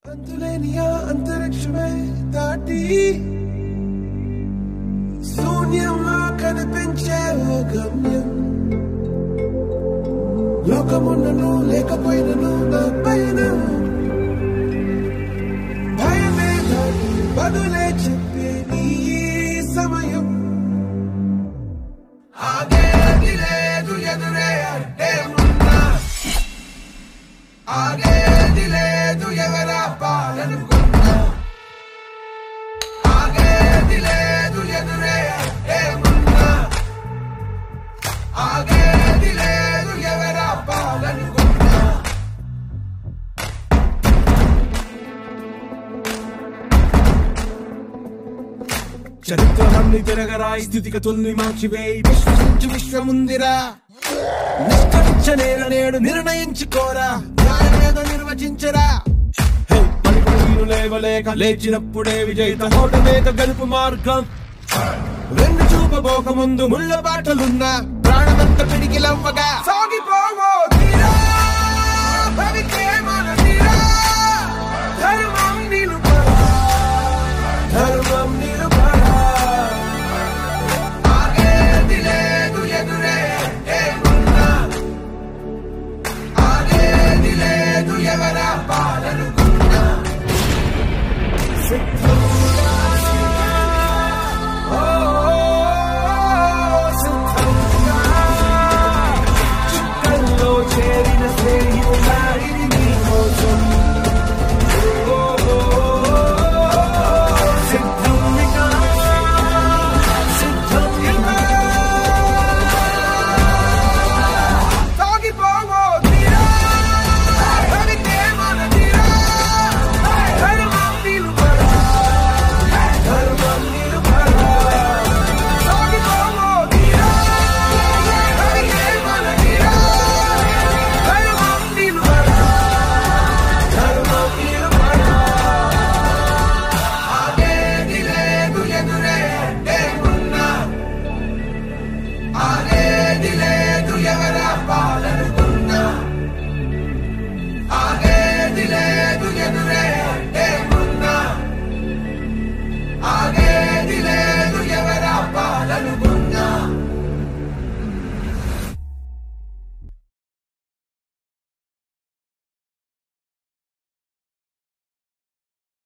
అంతులేని ఆ అంతరిక్షమే దాటి శూన్యంలో కనిపించే ఓ గమ్యం లోకమున్నను లేకపోయినను నా పైన భయమే దాటి బదులే చెప్పే నీ సమయం ఆగేది లేదు ఎదురే అంటే ఉన్నా ఆగేది లేదు ఎవరా పాలనుకున్నా ఆగేది లేదు ఎదురే అంటే ఉన్నా ఆగేది లేదు ఎవరా పాలనుకున్నా చరిత్రలన్నీ తిరగరాయి స్థితిగతుల్ని మార్చివేయి విశ్వసించు విశ్వముందిరా నిష్కరించనేల నేడు నిర్ణయించుకోరా న్యాయమేదో నిర్వచించరా హే, పలుకులు వీరు లేవలేక లేచినప్పుడే విజయిత హోటమేక గలుపు మార్గం రెండు చూపబోక ముందు ముళ్ళ బాటలున్నా ప్రాణమంత పిడికిలవ్వగా